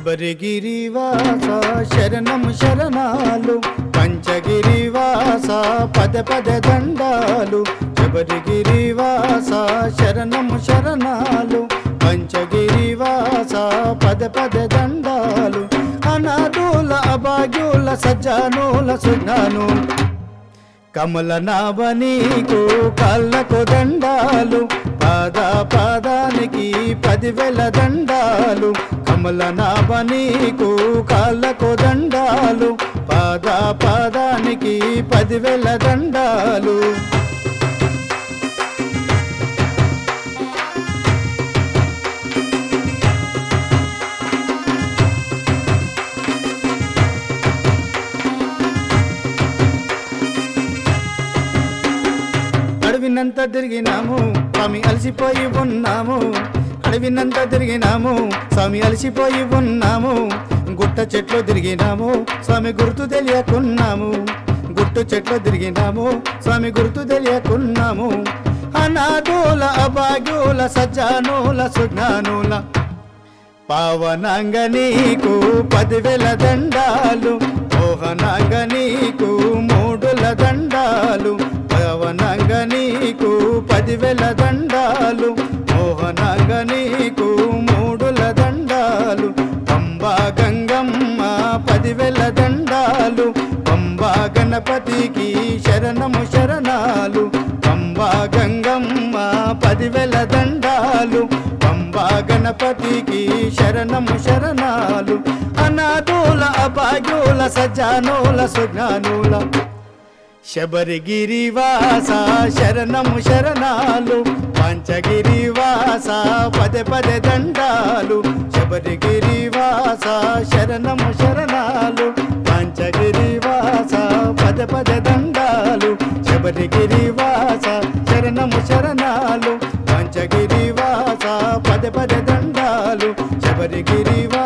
శబరిగిరివాస శరణము శరణాలు పంచగిరివాస పద పద దండాలు శబరిగిరివాస శరణము శరణాలు పంచగిరివాస పద పద దండాలు అనాథుల అభాగ్యుల సజ్జానుల సుజ్ఞానులు కమల నావనీకు కళ్ళకు దండాలు పాద పాదానికి పదివేల దండాలు కమల నావనీకు కాళ్ళకు దండాలు పాద పాదానికి పదివేల దండాలు అడవినంత తిరిగినాము స్వామి అలసిపోయి ఉన్నాము అడవినంత తిరిగినాము స్వామి అలసిపోయి ఉన్నాము గుట్ట చెట్లు తిరిగినాము స్వామి గుర్తు తెలియకున్నాము గుట్టు చెట్లు తిరిగినాము స్వామి గుర్తు తెలియకున్నాము అనాథుల అభాగ్యుల సజ్జానుల సుజ్ఞానుల పావనంగ నీకు పదివేల దండాలు మోహనంగ నీకు మూడుల దండాలు పవనంగ నీకు పదివేల దండాలు మోహనంగ నీకు మూడుల దండాలు పంబా గంగమ్మ పదివేల దండాలు పంబా గణపతికి శరణము శరణాలు పంబా గంగమ్మ పదివేల దండాలు పంబా గణపతికి శరణము శరణాలు అనాథుల అభాగ్యుల సజ్జానుల సుజ్ఞానుల శబరిగిరివాస శరణము శరణాలు పంచగిరివాస పదే పదే దండాలు శబరిగిరివాస శరణము శరణాలు పంచగిరివాస పదే పదే దండాలు శబరిగిరివాస శరణము శరణాలు పంచగిరివాస పదే పదే దండాలు శబరిగిరివాస